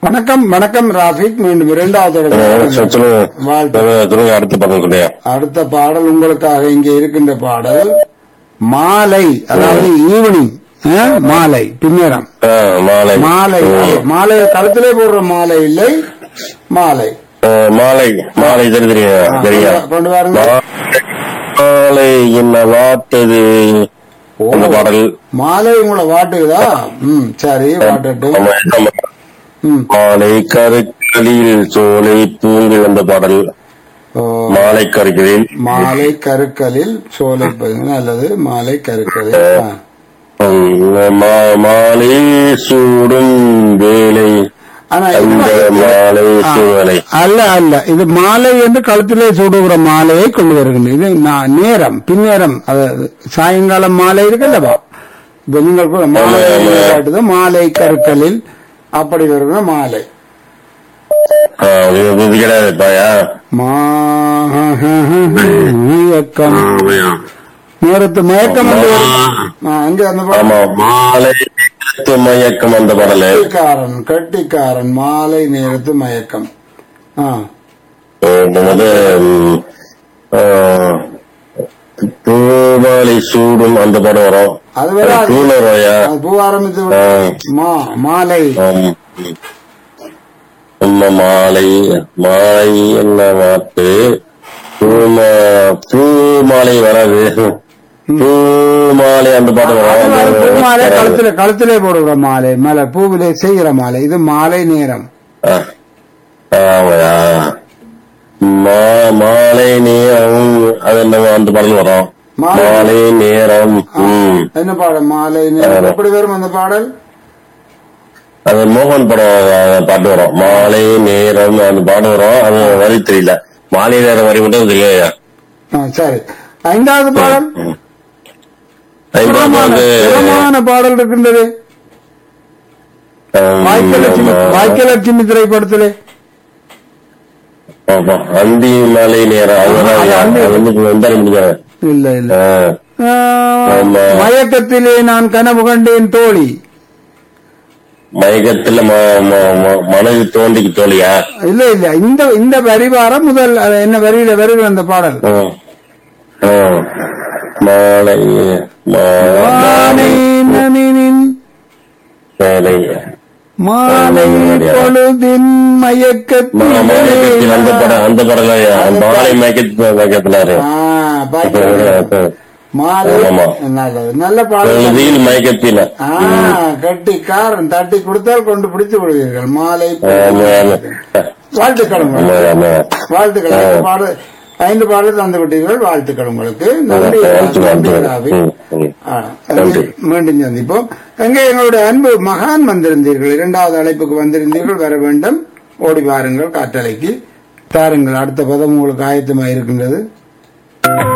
வணக்கம் வணக்கம் ராஃபிக் மீண்டும் இரண்டாவது தடவை சொல்லுங்க வாழ்த்து. சொல்லுங்க, சொல்லுங்க அடுத்த பக்கம் சொல்லியா அடுத்த பாடல் உங்களுக்காக இங்கே இருக்கின்ற பாடல் மாலை அதாவது ஈவினிங் மாலை பின்னேரம் ஆ, மாலை மாலை ம். மாலை கழுத்திலே போடுற மாலை இல்லை மாலை ஆ, மாலை மாலை சரி தெரியும் ஆ, சரியா கொண்டு வாருங்க மாலை என்ன வாட்டது அந்த பாடல் மாலை உங்களை வாட்டுதா ம் சரி வாட்டட்டும் ஆமா, ஆமா. ம் மாலை கருக்களில் சோலை பூங்கில் அந்த பாடல் ஓ, மாலை கருக்களில் மாலை கருக்களில் சோலை பகுதி நல்லது மாலை கருக்களில் ஆ. ம், மா- மாலை சூடும் வேலை ஆனா அந்த இது- மாலை ஆ. சூழலை அல்ல அல்ல இது மாலை என்று கழுத்திலே சூடுகிற மாலையை கொண்டு வருகின்றது இது நா- நேரம் பின்னேரம் அதாவது சாயங்காலம் மாலை இருக்குல்லவா இப்ப நீங்கள் கூட மாலை ஆமா, ஆமா. காட்டுது மாலை கருக்களில் அப்படி வருகிற மாலை ஆ, இது இது கிடையாது பாயா மயக்கம் நேரத்து மயக்கம் வந்து வரும். ஆ, அங்க அந்த பாடல். ஆமா மாலை நேரத்து மயக்கம் அந்த பாடலு கட்டிக்காரன் கட்டிக்காரன் மாலை நேரத்து மயக்கம் ஆ வந்து ம், ஆ, பூமாலை சூடும் அந்த படம் வரும் அது வராது. டூலர் வயா அது பூ ஆரம்பித்து விடும். மா மாலை மாலை மாலை என்ன வாட்டு பூமா பூ மாலை வராது பூ மாலை அந்த பாட்டு அது வரும். பூ மாலை வரும் கழுத்திலே கழுத்திலே போடுகிற மாலை மலை பூவிலே செய்கிற மாலை இது மாலை நேரம் ஆ. ஆமாயா மா- மாலை நேரம் அது என்ன அந்த பாடல் வரும் மாலை- மாலை நேரம் ம். என்ன பாடல் மாலை நேரம் எப்படி வரும் அந்த பாடல் அது மோகன் படம் அஹ், பாட்டு வரும் மாலை நேரம் அந்த பாட்டு வரும் அது வரி தெரியல மாலை நேரம் வரி மட்டும் தெரியாது ஆ, சரி ஐந்தாவது பாடல் ஐந்தாவது சுகமான வந்து சுகமான பாடல் இருக்கின்றது அஹ், வாய்க்கலட்சுமி ஆமா. வாய்க்கலட்சுமி திரைப்படத்திலே ஆமா. அந்தி மாலை நேரம் அதுதான் அது அந்தி- அது வந்து வந்தாரு முடிஞ்சாரு இல்ல இல்ல ஆஹ். ஆ, ஆமா. மயக்கத்திலே நான் கனவு கண்டேன் தோழி மயக்கத்துல ம- ம- ம- மனது தோண்டிக்கு தோழியா இல்ல இல்ல இந்த இந்த வரி வாரம் முதல் அது என்ன வரியில வருகிற அந்த பாடல் ம். ம். மாலை மா- மாலை நனினின் மாலை மாலை பொழுதின் மா- மயக்கத்திலே மயக்கத்தில் அந்த படம் அந்த படம் மாலை மயக்கத்துல மயக்கத்தினாரு ஆ, பாத்தீங்களா? மாலை ஆமா. நல்லது நல்ல பாடல் வீல் மயக்கத்தில ஆ கட்டிக்காரன் தட்டி கொடுத்தால் கொண்டு பிடித்து விடுவீர்கள் மாலை ஆமா, ஆமா. வாழ்த்துக்கள் ஆமா, உங்களுக்கு. ஆமா. வாழ்த்துக்கள் ஐந்து பாடல் ஐந்து பாடல் தந்து விட்டீர்கள் வாழ்த்துக்கள் உங்களுக்கு நன்றி வாழ்த்து, நன்றி வாழ்த்து. ராவி. ம், ம். ஆ, நன்றி. மீண்டும் சந்திப்போம் எங்கே எங்களுடைய அன்பு மகான் வந்திருந்தீர்கள் இரண்டாவது அழைப்புக்கு வந்திருந்தீர்கள் வர வேண்டும் ஓடி வாருங்கள் காற்றலைக்கு தாருங்கள் அடுத்த பதம் உங்களுக்கு ஆயத்தமாக இருக்கின்றது